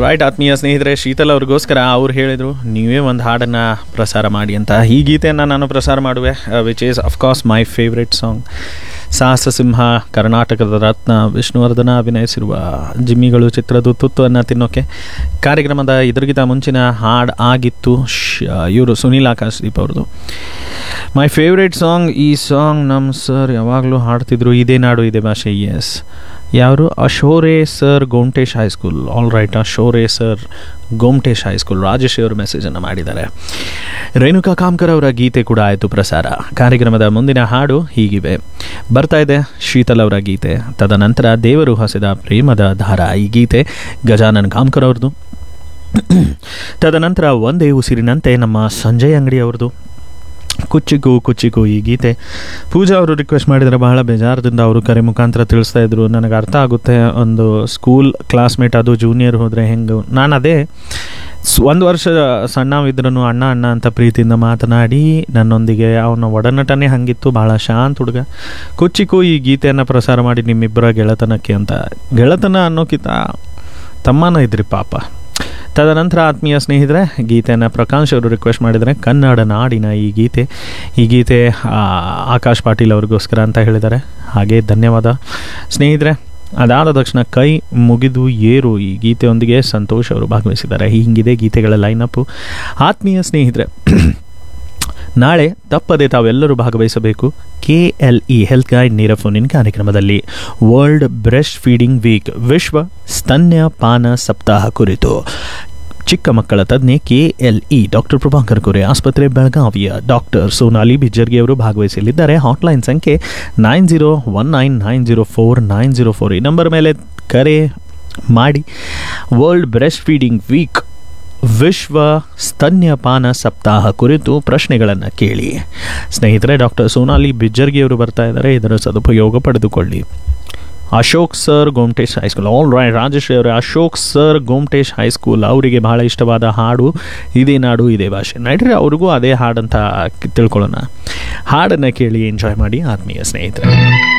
right ಆತ್ಮೀಯ ಸ್ನೇಹಿತರೆ ಶೀತಲ್ ಅವ್ರಿಗೋಸ್ಕರ ಅವ್ರು ಹೇಳಿದರು ನೀವೇ ಒಂದು ಹಾಡನ್ನು ಪ್ರಸಾರ ಮಾಡಿ ಅಂತ ಈ ಗೀತೆಯನ್ನು ನಾನು ಪ್ರಸಾರ ಮಾಡುವೆ which is of course my favourite song Sahasa Simha ಕರ್ನಾಟಕದ ರತ್ನ ವಿಷ್ಣುವರ್ಧನ ಅಭಿನಯಿಸಿರುವ ಜಿಮ್ಮಿಗಳು ಚಿತ್ರದ ತುತ್ತನ್ನು ತಿನ್ನೋಕೆ ಕಾರ್ಯಕ್ರಮದ ಇದರಿಗಿಂತ ಮುಂಚಿನ ಹಾಡು ಆಗಿತ್ತು ಇವರು ಸುನೀಲ್ ಆಕಾಶ್ದೀಪ್ ಅವ್ರದ್ದು ಮೈ ಫೇವ್ರೇಟ್ ಸಾಂಗ್ ಈ ಸಾಂಗ್ ನಮ್ಮ ಸರ್ ಯಾವಾಗಲೂ ಹಾಡ್ತಿದ್ರು ಇದೇ ನಾಡು ಇದೇ ಭಾಷೆ ಎಸ್ ಯಾರು ಅಶೋರೆ sir Gomtesh high school all right ಅಶೋರೆ ಸರ್ ಗೋಮ್ಟೇಶ್ ಹೈಸ್ಕೂಲ್ ರಾಜೇಶ್ ಅವರು ಮೆಸೇಜನ್ನು ಮಾಡಿದ್ದಾರೆ ರೇಣುಕಾ ಕಾಮ್ಕರ್ ಅವರ ಗೀತೆ ಕೂಡ ಆಯಿತು ಪ್ರಸಾರ ಕಾರ್ಯಕ್ರಮದ ಮುಂದಿನ ಹಾಡು ಹೀಗಿವೆ ಬರ್ತಾ ಇದೆ ಶೀತಲ್ ಅವರ ಗೀತೆ ತದನಂತರ ದೇವರು ಹಸಿದ ಪ್ರೇಮದ ಧಾರ ಈ ಗೀತೆ ಗಜಾನನ್ ಕಾಮ್ಕರ್ ಅವ್ರದ್ದು ತದನಂತರ ಒಂದೇ ಉಸಿರಿನಂತೆ ನಮ್ಮ ಸಂಜಯ್ ಅಂಗಡಿ ಅವ್ರದ್ದು ಕುಚ್ಚಿಗೂ ಕುಚ್ಚಿಗೂ ಈ ಗೀತೆ ಪೂಜಾ ಅವರು ರಿಕ್ವೆಸ್ಟ್ ಮಾಡಿದರೆ ಬಹಳ ಬೇಜಾರದಿಂದ ಅವರು ಕರೆ ಮುಖಾಂತರ ತಿಳಿಸ್ತಾ ಇದ್ರು ನನಗೆ ಅರ್ಥ ಆಗುತ್ತೆ ಒಂದು ಸ್ಕೂಲ್ ಕ್ಲಾಸ್ಮೇಟ್ ಅದು ಜೂನಿಯರ್ ಹೋದರೆ ಹೆಂಗೆ ನಾನು ಅದೇ ಒಂದು ವರ್ಷ ಸಣ್ಣವಿದ್ರೂ ಅಣ್ಣ ಅಣ್ಣ ಅಂತ ಪ್ರೀತಿಯಿಂದ ಮಾತನಾಡಿ ನನ್ನೊಂದಿಗೆ ಅವನ ಒಡನಾಟನೇ ಹಂಗಿತ್ತು ಭಾಳ ಶಾಂತ ಹುಡುಗ ಕುಚ್ಚಿಗೂ ಈ ಗೀತೆಯನ್ನು ಪ್ರಸಾರ ಮಾಡಿ ನಿಮ್ಮಿಬ್ಬರ ಗೆಳೆತನಕ್ಕೆ ಅಂತ ಗೆಳೆತನ ಅನ್ನೋಕ್ಕಿಂತ ತಮ್ಮನ ಇದ್ರಿ ಪಾಪ ತದನಂತರ ಆತ್ಮೀಯ ಸ್ನೇಹಿತರೆ ಗೀತೆಯನ್ನು ಪ್ರಕಾಶ್ ಅವರು ರಿಕ್ವೆಸ್ಟ್ ಮಾಡಿದರೆ ಕನ್ನಡ ನಾಡಿನ ಈ ಗೀತೆ ಈ ಗೀತೆ ಆಕಾಶ್ ಪಾಟೀಲ್ ಅವ್ರಿಗೋಸ್ಕರ ಅಂತ ಹೇಳಿದ್ದಾರೆ ಹಾಗೆ ಧನ್ಯವಾದ ಸ್ನೇಹಿತರೆ ಅದಾದ ತಕ್ಷಣ ಕೈ ಮುಗಿದು ಏರು ಈ ಗೀತೆಯೊಂದಿಗೆ ಸಂತೋಷ್ ಅವರು ಭಾಗವಹಿಸಿದ್ದಾರೆ ಹೀಗಿದೆ ಗೀತೆಗಳ ಲೈನಪ್ಪು ಆತ್ಮೀಯ ಸ್ನೇಹಿತರೆ ನಾಳೆ ತಪ್ಪದೆ ತಾವೆಲ್ಲರೂ ಭಾಗವಹಿಸಬೇಕು K L E health guide ನೇರ ಫೋನಿನ್ ಕಾರ್ಯಕ್ರಮದಲ್ಲಿ ವರ್ಲ್ಡ್ ಬ್ರೆಸ್ಟ್ ಫೀಡಿಂಗ್ ವೀಕ್ ವಿಶ್ವ ಸ್ತನ್ಯ ಪಾನ ಸಪ್ತಾಹ ಕುರಿತು ಚಿಕ್ಕ ಮಕ್ಕಳ ತಜ್ಞೆ K L E doctor Prabhakar Kore ಆಸ್ಪತ್ರೆ ಬೆಳಗಾವಿಯ ಡಾಕ್ಟರ್ ಸೋನಾಲಿ ಬಿಜ್ಜರ್ಗಿ ಅವರು ಭಾಗವಹಿಸಲಿದ್ದಾರೆ ಹಾಟ್ಲೈನ್ ಸಂಖ್ಯೆ nine zero one nine nine zero four nine zero four ಈ ನಂಬರ್ ಮೇಲೆ ಕರೆ ಮಾಡಿ ವರ್ಲ್ಡ್ ಬ್ರೆಸ್ಟ್ ಫೀಡಿಂಗ್ ವೀಕ್ ವಿಶ್ವ ಸ್ತನ್ಯಪಾನ ಸಪ್ತಾಹ ಕುರಿತು ಪ್ರಶ್ನೆಗಳನ್ನು ಕೇಳಿ ಸ್ನೇಹಿತರೆ ಡಾಕ್ಟರ್ ಸೋನಾಲಿ ಬಿಜ್ಜರ್ಗಿ ಅವರು ಬರ್ತಾ ಇದ್ದಾರೆ ಇದರ ಸದುಪಯೋಗ ಪಡೆದುಕೊಳ್ಳಿ Ashok sir Gomtesh high school all right Rajesh ಅವರೇ ಅಶೋಕ್ ಸರ್ ಗೋಮ್ಟೇಶ್ ಹೈಸ್ಕೂಲ್ ಅವರಿಗೆ ಬಹಳ ಇಷ್ಟವಾದ ಹಾಡು ಇದೇ ನಾಡು ಇದೇ ಭಾಷೆ ನಡ್ರಿ ಅವ್ರಿಗೂ ಅದೇ ಹಾಡಂತ ತಿಳ್ಕೊಳ್ಳೋಣ ಹಾಡನ್ನು ಕೇಳಿ ಎಂಜಾಯ್ ಮಾಡಿ ಆತ್ಮೀಯ ಸ್ನೇಹಿತರೆ